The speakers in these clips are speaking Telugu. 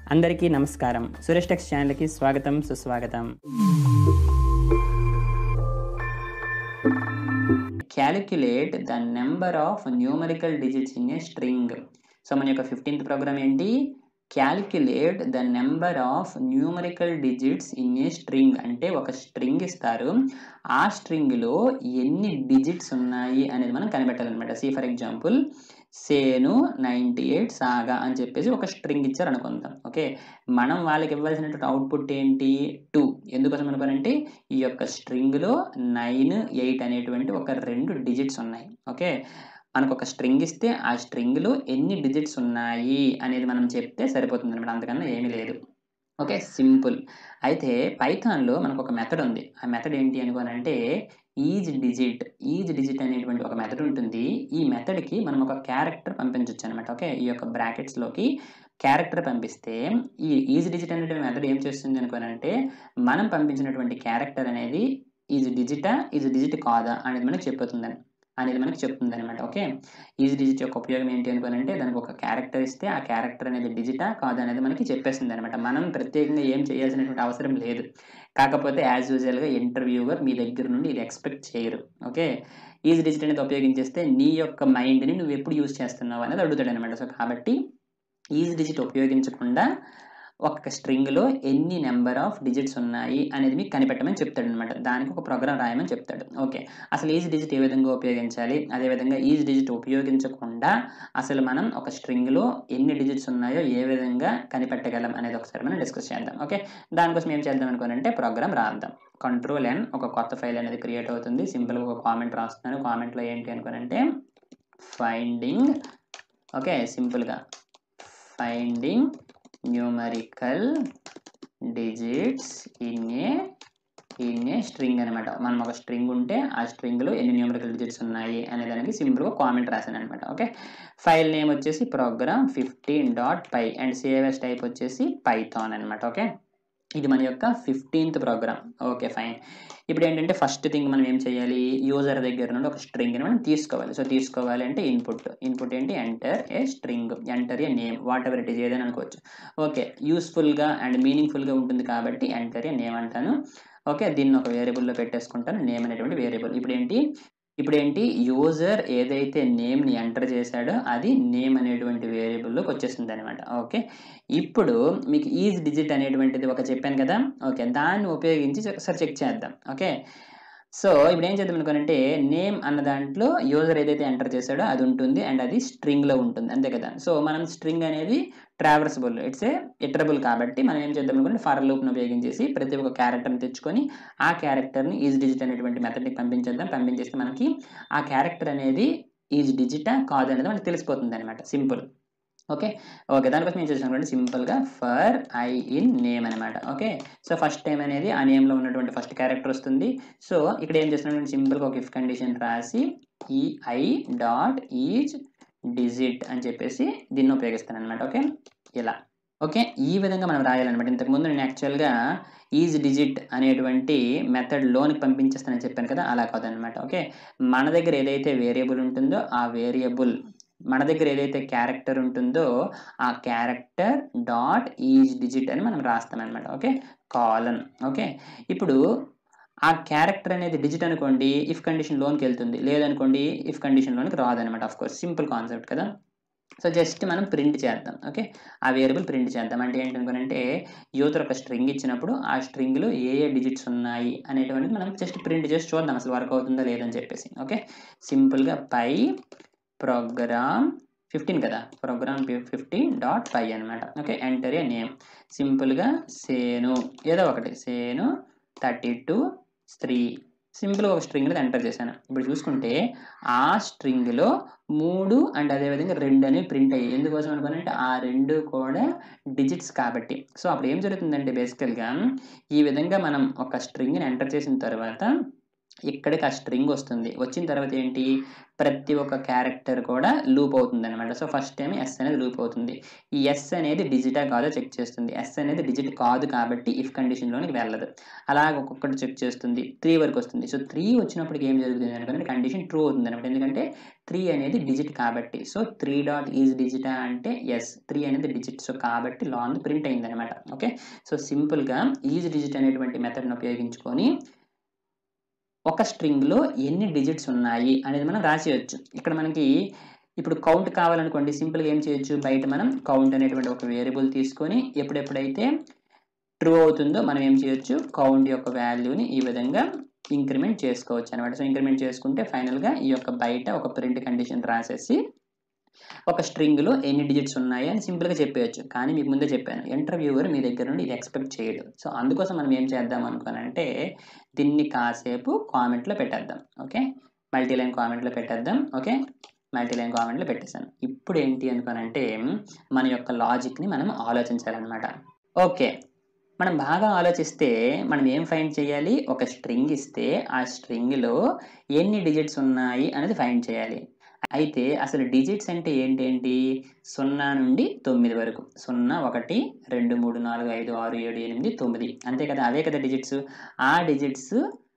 అందరికీ నమస్కారం సురేష్ టెక్స్ ఛానల్కి స్వాగతం సుస్వాగతం calculate the number of numerical digits in a string so మన యొక్క ఫిఫ్టీన్త్ ప్రోగ్రామ్ ఏంటి calculate the number of numerical digits in a string అంటే ఒక స్ట్రింగ్ ఇస్తారు ఆ స్ట్రింగ్లో ఎన్ని డిజిట్స్ ఉన్నాయి అనేది మనం కనిపెట్టాలన్నమాట సి ఫర్ ఎగ్జాంపుల్ సేను నైంటీ ఎయిట్ సాగా అని చెప్పేసి ఒక స్ట్రింగ్ ఇచ్చారు అనుకుందాం ఓకే మనం వాళ్ళకి ఇవ్వాల్సినటువంటి అవుట్పుట్ ఏంటి టూ ఎందుకోసం అనుకోనంటే ఈ యొక్క స్ట్రింగ్లో నైన్ ఎయిట్ అనేటువంటి ఒక రెండు డిజిట్స్ ఉన్నాయి ఓకే మనకు ఒక స్ట్రింగ్ ఇస్తే ఆ స్ట్రింగ్లో ఎన్ని డిజిట్స్ ఉన్నాయి అనేది మనం చెప్తే సరిపోతుంది అనమాట అంతకన్నా ఏమీ లేదు ఓకే సింపుల్ అయితే పైథాన్లో మనకు ఒక మెథడ్ ఉంది ఆ మెథడ్ ఏంటి అనుకోనంటే ఈజ్ డిజిట్ ఈజ్ డిజిట్ అనేటువంటి ఒక మెథడ్ ఉంటుంది ఈ మెథడ్కి మనం ఒక క్యారెక్టర్ పంపించవచ్చు అనమాట ఓకే ఈ యొక్క బ్రాకెట్స్లోకి క్యారెక్టర్ పంపిస్తే ఈ ఈజ్ డిజిట్ అనేటువంటి మెథడ్ ఏం చేస్తుంది అనుకోనంటే మనం పంపించినటువంటి క్యారెక్టర్ అనేది ఈజ్ డిజిటా ఈజ్ డిజిట్ కాదా అనేది మనకి చెప్పుతుందని అనేది మనకి చెప్తుంది అనమాట ఓకే ఈజ్ డిజిట్ యొక్క ఉపయోగం ఏంటి అనుకోనంటే దానికి ఒక క్యారెక్టర్ ఇస్తే ఆ క్యారెక్టర్ అనేది డిజిటా కాదా అనేది మనకి చెప్పేస్తుంది అనమాట మనం ప్రత్యేకంగా ఏం చేయాల్సినటువంటి అవసరం లేదు కాకపోతే యాజ్ యూజువల్గా ఇంటర్వ్యూవర్ మీ దగ్గర నుండి ఇది ఎక్స్పెక్ట్ చేయరు ఓకే ఈజ్ డిజిట్ అనేది ఉపయోగించేస్తే నీ యొక్క మైండ్ని నువ్వు ఎప్పుడు యూజ్ చేస్తున్నావు అనేది అడుగుతాడు అనమాట సో కాబట్టి ఈజ్ డిజిట్ ఉపయోగించకుండా ఒక స్ట్రింగ్లో ఎన్ని నెంబర్ ఆఫ్ డిజిట్స్ ఉన్నాయి అనేది మీకు కనిపెట్టమని చెప్తాడు అనమాట దానికి ఒక ప్రోగ్రామ్ రాయమని చెప్తాడు ఓకే అసలు ఈజ్ డిజిట్ ఏ విధంగా ఉపయోగించాలి అదేవిధంగా ఈజ్ డిజిట్ ఉపయోగించకుండా అసలు మనం ఒక స్ట్రింగ్లో ఎన్ని డిజిట్స్ ఉన్నాయో ఏ విధంగా కనిపెట్టగలం అనేది ఒకసారి మనం డిస్కస్ చేద్దాం ఓకే దానికోసం ఏం చేద్దాం అనుకోనంటే ప్రోగ్రామ్ రాద్దాం కంట్రోల్ ఎన్ ఒక కొత్త ఫైల్ అనేది క్రియేట్ అవుతుంది సింపుల్గా ఒక కామెంట్ రాస్తున్నాను కామెంట్లో ఏంటి అనుకోనంటే ఫైండింగ్ ఓకే సింపుల్గా finding numerical digits in a in a string అనమాట మనం ఒక స్ట్రింగ్ ఉంటే ఆ స్ట్రింగ్లో ఎన్ని న్యూమరికల్ డిజిట్స్ ఉన్నాయి అనే దానికి సింపుల్గా కామెంట్ రాశాను అనమాట ఓకే ఫైల్ నేమ్ వచ్చేసి program fifteen dot py and save as type వచ్చేసి పైథాన్ అనమాట ఓకే ఇది మన యొక్క ఫిఫ్టీన్త్ ప్రోగ్రామ్ ఓకే ఫైన్ ఇప్పుడు ఏంటంటే ఫస్ట్ థింగ్ మనం ఏం చేయాలి యూజర్ దగ్గర నుండి ఒక స్ట్రింగ్ని మనం తీసుకోవాలి సో తీసుకోవాలి అంటే ఇన్పుట్ ఇన్పుట్ ఏంటి enter a string enter a name whatever it is ఏదైనా అనుకోవచ్చు ఓకే యూస్ఫుల్గా అండ్ మీనింగ్ఫుల్గా ఉంటుంది కాబట్టి ఎంటర్ ఏ నేమ్ అంటాను ఓకే దీన్ని ఒక వేరియబుల్లో పెట్టేసుకుంటాను నేమ్ అనేటువంటి వేరియబుల్ ఇప్పుడు ఏంటి ఇప్పుడు ఏంటి యూజర్ ఏదైతే నేమ్ని ఎంటర్ చేశాడో అది నేమ్ అనేటువంటి వేరియబుల్లోకి వచ్చేసింది అనమాట ఓకే ఇప్పుడు మీకు ఈజ్ డిజిట్ అనేటువంటిది ఒక చెప్పాను కదా ఓకే దాన్ని ఉపయోగించి ఒకసారి చెక్ చేద్దాం ఓకే సో ఇప్పుడు ఏం చేద్దాం అనుకోనంటే నేమ్ అన్న దాంట్లో యూజర్ ఏదైతే ఎంటర్ చేశాడో అది ఉంటుంది అండ్ అది స్ట్రింగ్లో ఉంటుంది అంతే కదా సో మనం స్ట్రింగ్ అనేది ట్రావర్సబుల్ ఇట్స్ ఏ ఇటరబుల్ కాబట్టి మనం ఏం చేద్దాం అనుకుంటే ఫర్ లూప్ను ఉపయోగించేసి ప్రతి ఒక్క క్యారెక్టర్ని తెచ్చుకొని ఆ క్యారెక్టర్ని ఈజ్ డిజిట్ అనేటువంటి మెథడ్ని పంపించేద్దాం పంపించేస్తే మనకి ఆ క్యారెక్టర్ అనేది ఈజ్ డిజిటా కాదు అనేది మనకి తెలిసిపోతుంది అనమాట సింపుల్ ఓకే ఓకే దానికోసం ఏం చేసాను సింపుల్గా ఫర్ ఐ ఇన్ నేమ్ అనమాట ఓకే సో ఫస్ట్ టైం అనేది ఆ నేమ్లో ఉన్నటువంటి ఫస్ట్ క్యారెక్టర్ వస్తుంది సో ఇక్కడ ఏం చేస్తున్నాను సింపుల్గా ఒక ఇఫ్ కండిషన్ రాసి ఈ ఐ డాట్ ఈజ్ డిజిట్ అని చెప్పేసి దీన్ని ఉపయోగిస్తాను అనమాట ఓకే ఇలా ఓకే ఈ విధంగా మనం రాయాలన్నమాట ఇంతకుముందు నేను యాక్చువల్గా ఈజ్ డిజిట్ అనేటువంటి మెథడ్ లోనికి పంపించేస్తానని చెప్పాను కదా అలా కాదనమాట ఓకే మన దగ్గర ఏదైతే వేరియబుల్ ఉంటుందో ఆ వేరియబుల్ మన దగ్గర ఏదైతే క్యారెక్టర్ ఉంటుందో ఆ క్యారెక్టర్ డాట్ ఈజ్ డిజిట్ అని మనం రాస్తాం అనమాట ఓకే కాలన్ ఓకే ఇప్పుడు ఆ క్యారెక్టర్ అనేది డిజిట్ అనుకోండి ఇఫ్ కండిషన్ లోన్కి వెళ్తుంది లేదనుకోండి ఇఫ్ కండిషన్ లోనికి రాదనమాట ఆఫ్ కోర్స్ సింపుల్ కాన్సెప్ట్ కదా సో జస్ట్ మనం ప్రింట్ చేద్దాం ఓకే ఆ వేరియబుల్ ప్రింట్ చేద్దాం అంటే ఏంటనుకోనంటే యూతర్ ఒక స్ట్రింగ్ ఇచ్చినప్పుడు ఆ స్ట్రింగ్లో ఏ ఏ డిజిట్స్ ఉన్నాయి అనేటువంటిది మనం జస్ట్ ప్రింట్ చేసి చూద్దాం అసలు వర్క్ అవుతుందా లేదని చెప్పేసి ఓకే సింపుల్గా పై ప్రోగ్రామ్ ఫిఫ్టీన్ కదా ప్రోగ్రామ్ ఫిఫ్టీన్ డాట్ ఫైవ్ అనమాట ఓకే ఎంటర్ ఏ నేమ్ సింపుల్గా సేను ఏదో ఒకటి సేను థర్టీ టూ త్రీ సింపుల్గా ఒక స్ట్రింగ్ అనేది ఎంటర్ చేశాను ఇప్పుడు చూసుకుంటే ఆ స్ట్రింగ్లో మూడు అండ్ అదేవిధంగా రెండు అనేవి ప్రింట్ అయ్యాయి ఎందుకోసం అనుకోనంటే ఆ రెండు కూడా డిజిట్స్ కాబట్టి సో అప్పుడు ఏం జరుగుతుందంటే బేసికల్గా ఈ విధంగా మనం ఒక స్ట్రింగ్ని ఎంటర్ చేసిన తర్వాత ఇక్కడికి ఆ స్ట్రింగ్ వస్తుంది వచ్చిన తర్వాత ఏంటి ప్రతి ఒక్క క్యారెక్టర్ కూడా లూప్ అవుతుంది అనమాట సో ఫస్ట్ టైం ఎస్ అనేది లూప్ అవుతుంది ఈ ఎస్ అనేది డిజిటా కాదో చెక్ చేస్తుంది ఎస్ అనేది డిజిట్ కాదు కాబట్టి ఇఫ్ కండిషన్లోనికి వెళ్ళదు అలాగ ఒక్కొక్కటి చెక్ చేస్తుంది త్రీ వరకు వస్తుంది సో త్రీ వచ్చినప్పటికి ఏం జరుగుతుంది అనుకుంటే కండిషన్ ట్రూ అవుతుంది అనమాట ఎందుకంటే త్రీ అనేది డిజిట్ కాబట్టి సో త్రీ డాట్ ఈజ్ డిజిటా అంటే ఎస్ త్రీ అనేది డిజిట్ సో కాబట్టి లాంగ్ ప్రింట్ అయింది అనమాట ఓకే సో సింపుల్గా ఈజ్ డిజిట్ అనేటువంటి మెథడ్ని ఉపయోగించుకొని ఒక స్ట్రింగ్లో ఎన్ని డిజిట్స్ ఉన్నాయి అనేది మనం రాసేయచ్చు ఇక్కడ మనకి ఇప్పుడు కౌంట్ కావాలనుకోండి సింపుల్గా ఏం చేయొచ్చు బయట మనం కౌంట్ అనేటువంటి ఒక వేరియబుల్ తీసుకొని ఎప్పుడెప్పుడైతే ట్రూ అవుతుందో మనం ఏం చేయొచ్చు కౌంట్ యొక్క వాల్యూని ఈ విధంగా ఇంక్రిమెంట్ చేసుకోవచ్చు అనమాట సో ఇంక్రిమెంట్ చేసుకుంటే ఫైనల్గా ఈ యొక్క బయట ఒక ప్రింట్ కండిషన్ రాసేసి ఒక స్ట్రింగ్లో ఎన్ని డిజిట్స్ ఉన్నాయి అని సింపుల్గా చెప్పేయచ్చు కానీ మీకు ముందే చెప్పాను ఇంటర్వ్యూవర్ మీ దగ్గర నుండి ఇది ఎక్స్పెక్ట్ చేయడు సో అందుకోసం మనం ఏం చేద్దాం అనుకోనంటే దీన్ని కాసేపు కామెంట్లో పెట్టేద్దాం ఓకే మల్టీ లైన్ కామెంట్లో పెట్టేద్దాం ఓకే మల్టీ లైన్ కామెంట్లో పెట్టేశాను ఇప్పుడు ఏంటి అనుకోనంటే మన యొక్క లాజిక్ని మనం ఆలోచించాలన్నమాట ఓకే మనం బాగా ఆలోచిస్తే మనం ఏం ఫైండ్ చేయాలి ఒక స్ట్రింగ్ ఇస్తే ఆ స్ట్రింగ్లో ఎన్ని డిజిట్స్ ఉన్నాయి అనేది ఫైండ్ చేయాలి అయితే అసలు డిజిట్స్ అంటే ఏంటేంటి సున్నా నుండి తొమ్మిది వరకు సున్నా ఒకటి రెండు మూడు నాలుగు ఐదు ఆరు ఏడు ఎనిమిది తొమ్మిది అంతే కదా అవే కదా డిజిట్స్ ఆ డిజిట్స్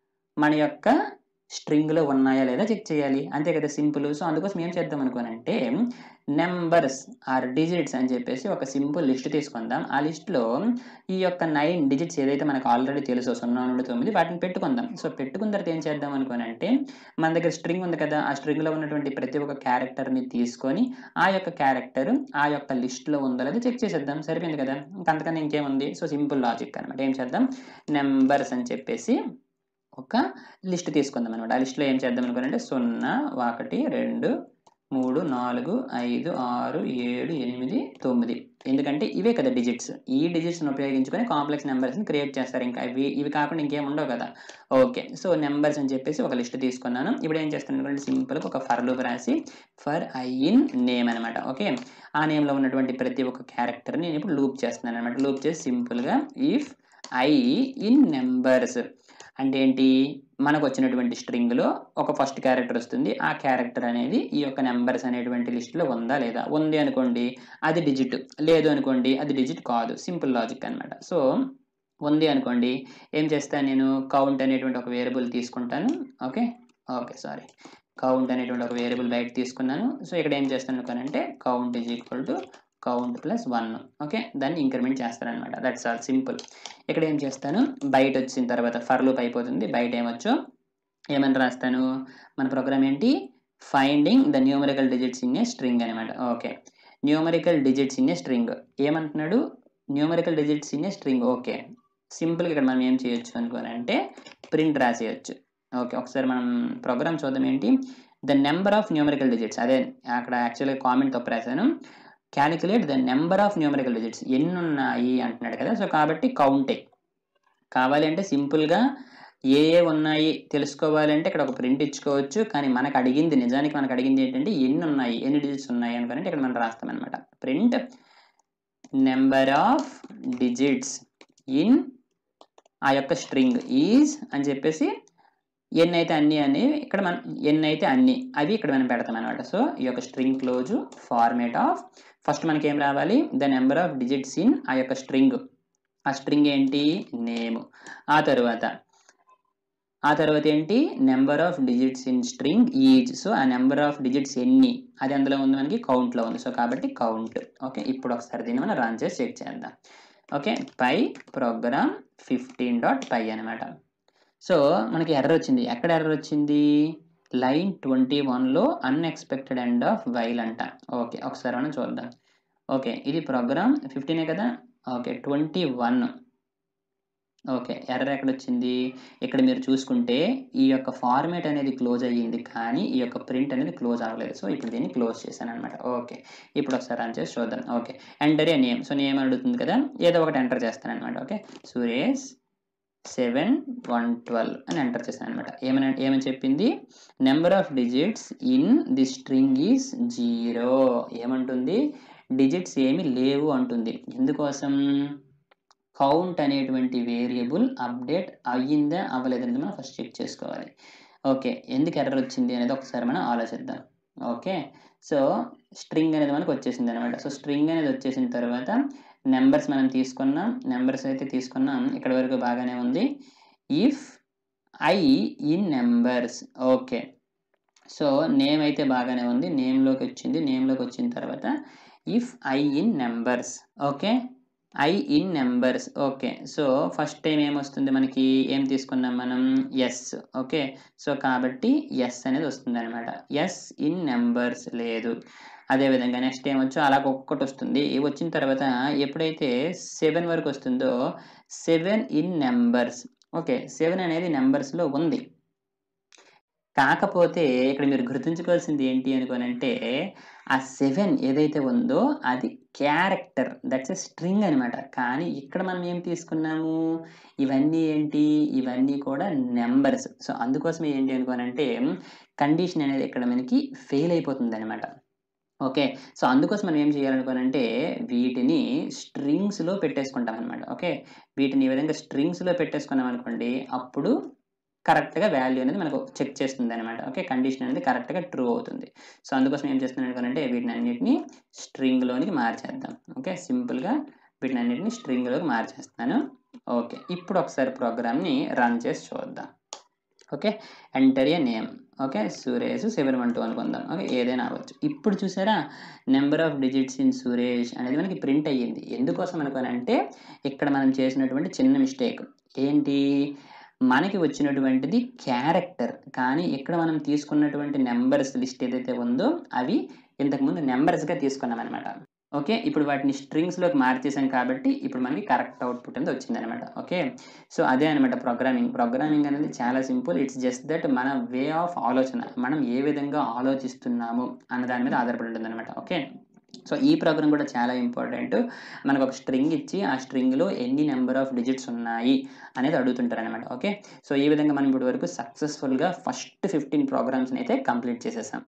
మన యొక్క స్ట్రింగ్లో ఉన్నాయా లేదా చెక్ చేయాలి అంతే కదా సింపుల్ సో అందుకోసం ఏం చేద్దాం అనుకోనంటే నెంబర్స్ ఆర్ డిజిట్స్ అని చెప్పేసి ఒక సింపుల్ లిస్ట్ తీసుకుందాం ఆ లిస్ట్లో ఈ యొక్క నైన్ డిజిట్స్ ఏదైతే మనకు ఆల్రెడీ తెలుసో సున్నా నుండి తొమ్మిది వాటిని పెట్టుకుందాం సో పెట్టుకున్న తర్వాత ఏం చేద్దాం అనుకోనంటే మన దగ్గర స్ట్రింగ్ ఉంది కదా ఆ స్ట్రింగ్లో ఉన్నటువంటి ప్రతి ఒక్క క్యారెక్టర్ని తీసుకొని ఆ యొక్క క్యారెక్టర్ ఆ యొక్క లిస్ట్లో ఉందో లేదా చెక్ చేసేద్దాం సరిపోయింది కదా ఇంకా అంతకన్నా ఇంకేముంది సో సింపుల్ లాజిక్ అనమాట ఏం చేద్దాం నెంబర్స్ అని చెప్పేసి ఒక లిస్ట్ తీసుకుందాం అనమాట ఆ లిస్ట్లో ఏం చేద్దాం అనుకోనంటే సున్నా ఒకటి రెండు మూడు నాలుగు ఐదు ఆరు ఏడు ఎనిమిది తొమ్మిది ఎందుకంటే ఇవే కదా డిజిట్స్ ఈ డిజిట్స్ని ఉపయోగించుకొని కాంప్లెక్స్ నెంబర్స్ని క్రియేట్ చేస్తారు ఇంకా ఇవి ఇవి కాకుండా ఇంకేం ఉండవు కదా ఓకే సో నెంబర్స్ అని చెప్పేసి ఒక లిస్ట్ తీసుకున్నాను ఇప్పుడు ఏం చేస్తాను అనుకోండి సింపుల్గా ఒక ఫర్ లూప్ రాసి ఫర్ ఐ ఇన్ నేమ్ అనమాట ఓకే ఆ నేమ్లో ఉన్నటువంటి ప్రతి ఒక్క క్యారెక్టర్ని నేను ఇప్పుడు లూప్ చేస్తున్నాను అనమాట లూప్ చేసి సింపుల్గా ఇఫ్ ఐ ఇన్ నెంబర్స్ అంటే ఏంటి మనకు వచ్చినటువంటి స్ట్రింగ్లో ఒక ఫస్ట్ క్యారెక్టర్ వస్తుంది ఆ క్యారెక్టర్ అనేది ఈ యొక్క నెంబర్స్ అనేటువంటి లిస్ట్లో ఉందా లేదా ఉంది అనుకోండి అది డిజిట్ లేదు అనుకోండి అది డిజిట్ కాదు సింపుల్ లాజిక్ అనమాట సో ఉంది అనుకోండి ఏం చేస్తాను నేను కౌంట్ అనేటువంటి ఒక వేరియబుల్ తీసుకుంటాను ఓకే ఓకే సారీ కౌంట్ అనేటువంటి ఒక వేరియబుల్ బయట తీసుకున్నాను సో ఇక్కడ ఏం చేస్తాను అనుకోనంటే count is equal to count plus one okay దాన్ని ఇంక్రిమెంట్ చేస్తాను అనమాట దట్స్ ఆల్ సింపుల్ ఇక్కడ ఏం చేస్తాను బయట వచ్చిన తర్వాత ఫర్ లూప్ అయిపోతుంది బయట ఏమొచ్చో ఏమని రాస్తాను మన ప్రోగ్రామ్ ఏంటి finding the numerical digits in a string అనమాట okay numerical digits in a string ఏమంటున్నాడు numerical digits in a string okay సింపుల్గా ఇక్కడ మనం ఏం చేయొచ్చు అనుకోనంటే ప్రింట్ రాసేయచ్చు ఓకే ఒకసారి మనం ప్రోగ్రామ్ చూద్దాం ఏంటి the number of numerical digits అదే అక్కడ యాక్చువల్గా కామెంట్ తప్పు రాశాను calculate the number of numerical digits ఎన్ని ఉన్నాయి అంటున్నాడు కదా సో కాబట్టి కౌంటే కావాలి అంటే సింపుల్గా ఏ ఏ ఉన్నాయి తెలుసుకోవాలంటే ఇక్కడ ఒక ప్రింట్ ఇచ్చుకోవచ్చు కానీ మనకు అడిగింది నిజానికి మనకు అడిగింది ఏంటంటే ఎన్ని ఉన్నాయి ఎన్ని డిజిట్స్ ఉన్నాయి అనుకుంటే ఇక్కడ మనం రాస్తాం అనమాట print number of digits in ఆ యొక్క స్ట్రింగ్ ఈజ్ అని చెప్పేసి ఎన్ని అయితే అన్ని అని ఇక్కడ మనం ఎన్ని అయితే అన్ని అవి ఇక్కడ మనం పెడతాం అనమాట సో ఈ యొక్క string close format of first మనకి ఏం రావాలి the number of digits in ఆ యొక్క స్ట్రింగ్ ఆ స్ట్రింగ్ ఏంటి నేమ్ ఆ తర్వాత ఆ తర్వాత ఏంటి number of digits in string is so ఆ నెంబర్ ఆఫ్ డిజిట్స్ ఎన్ని అది అందులో ఉంది మనకి కౌంట్లో ఉంది సో కాబట్టి కౌంట్ ఓకే ఇప్పుడు ఒకసారి దీన్ని మనం రన్ చేసి చెక్ చేద్దాం okay py program fifteen dot py అనమాట సో మనకి ఎర్రర్ వచ్చింది ఎక్కడ ఎర్రర్ వచ్చింది లైన్ ట్వంటీ వన్లో అన్ఎక్స్పెక్టెడ్ ఎండ్ ఆఫ్ వైల్ అంట ఓకే ఒకసారి మనం చూద్దాం ఓకే ఇది ప్రోగ్రామ్ ఫిఫ్టీనే కదా okay twenty one okay error ఎక్కడ వచ్చింది ఇక్కడ మీరు చూసుకుంటే ఈ యొక్క ఫార్మేట్ అనేది క్లోజ్ అయ్యింది కానీ ఈ యొక్క ప్రింట్ అనేది క్లోజ్ అవ్వలేదు సో ఇప్పుడు దీన్ని క్లోజ్ చేశాను అనమాట ఓకే ఇప్పుడు ఒకసారి రన్ చేసి చూద్దాం okay enter a name so name అడుగుతుంది కదా ఏదో ఒకటి ఎంటర్ చేస్తాను అనమాట okay Suresh seven one twelve అని ఎంటర్ చేశాను అనమాట ఏమని ఏమని చెప్పింది number of digits in the string is zero ఏమంటుంది డిజిట్స్ ఏమి లేవు అంటుంది ఎందుకోసం కౌంట్ అనేటువంటి వేరియబుల్ అప్డేట్ అయ్యిందా అవ్వలేదని మనం ఫస్ట్ చెక్ చేసుకోవాలి ఓకే ఎందుకు ఎర్రర్ వచ్చింది అనేది ఒకసారి మనం ఆలోచిద్దాం ఓకే సో స్ట్రింగ్ అనేది మనకు వచ్చేసింది అనమాట సో స్ట్రింగ్ అనేది వచ్చేసిన తర్వాత నెంబర్స్ మనం తీసుకున్నాం నెంబర్స్ అయితే తీసుకున్నాం ఇక్కడ వరకు బాగానే ఉంది if I in numbers okay so name అయితే బాగానే ఉంది నేమ్లోకి వచ్చింది నేమ్లోకి వచ్చిన తర్వాత if I in numbers okay I in numbers okay so first time ఏమొస్తుంది మనకి ఏం తీసుకున్నాం మనం ఎస్ ఓకే సో కాబట్టి ఎస్ అనేది వస్తుంది అనమాట ఎస్ ఇన్ నెంబర్స్ లేదు అదేవిధంగా నెక్స్ట్ ఏం వచ్చో అలా ఒక్కటి వస్తుంది వచ్చిన తర్వాత ఎప్పుడైతే సెవెన్ వరకు వస్తుందో seven in numbers okay seven అనేది నెంబర్స్లో ఉంది కాకపోతే ఇక్కడ మీరు గుర్తుంచుకోవాల్సింది ఏంటి అనుకోనంటే ఆ సెవెన్ ఏదైతే ఉందో అది క్యారెక్టర్ దట్స్ ఎ స్ట్రింగ్ అనమాట కానీ ఇక్కడ మనం ఏం తీసుకున్నాము ఇవన్నీ ఏంటి ఇవన్నీ కూడా నెంబర్స్ సో అందుకోసం ఏంటి అనుకోనంటే కండిషన్ అనేది ఇక్కడ మనకి ఫెయిల్ అయిపోతుంది అనమాట ఓకే సో అందుకోసం మనం ఏం చేయాలనుకోనంటే వీటిని స్ట్రింగ్స్లో పెట్టేసుకుంటాం అనమాట ఓకే వీటిని ఈ విధంగా స్ట్రింగ్స్లో పెట్టేసుకున్నాం అనుకోండి అప్పుడు కరెక్ట్గా వాల్యూ అనేది మనకు చెక్ చేస్తుంది అనమాట ఓకే కండిషన్ అనేది కరెక్ట్గా ట్రూ అవుతుంది సో అందుకోసం ఏం చేస్తున్నాను అనుకోనంటే వీటిని అన్నిటిని స్ట్రింగ్లోనికి మార్చేద్దాం ఓకే సింపుల్గా వీటిని అన్నిటిని స్ట్రింగ్లోకి మార్చేస్తాను ఓకే ఇప్పుడు ఒకసారి ప్రోగ్రామ్ని రన్ చేసి చూద్దాం okay enter a name okay Suresh seven one two అనుకుందాం ఓకే ఏదైనా అవ్వచ్చు ఇప్పుడు చూసారా number of digits in Suresh అనేది మనకి ప్రింట్ అయ్యింది ఎందుకోసం అనుకోనంటే ఇక్కడ మనం చేసినటువంటి చిన్న మిస్టేక్ ఏంటి మనకి వచ్చినటువంటిది క్యారెక్టర్ కానీ ఇక్కడ మనం తీసుకున్నటువంటి నెంబర్స్ లిస్ట్ ఏదైతే ఉందో అవి ఇంతకుముందు నెంబర్స్గా తీసుకున్నాం అనమాట ఓకే ఇప్పుడు వాటిని స్ట్రింగ్స్లోకి మార్చేసాం కాబట్టి ఇప్పుడు మనకి కరెక్ట్ అవుట్పుట్ అనేది వచ్చిందనమాట ఓకే సో అదే అనమాట ప్రోగ్రామింగ్ ప్రోగ్రామింగ్ అనేది చాలా సింపుల్ ఇట్స్ జస్ట్ దట్ మన వే ఆఫ్ ఆలోచన మనం ఏ విధంగా ఆలోచిస్తున్నాము అన్న దాని మీద ఆధారపడి ఉంటుంది అనమాట ఓకే సో ఈ ప్రోగ్రామ్ కూడా చాలా ఇంపార్టెంట్ మనకు ఒక స్ట్రింగ్ ఇచ్చి ఆ స్ట్రింగ్లో ఎన్ని నెంబర్ ఆఫ్ డిజిట్స్ ఉన్నాయి అనేది అడుగుతుంటారు అనమాట ఓకే సో ఈ విధంగా మనం ఇప్పటి వరకు సక్సెస్ఫుల్గా ఫస్ట్ ఫిఫ్టీన్ ప్రోగ్రామ్స్ని అయితే కంప్లీట్ చేసేసాం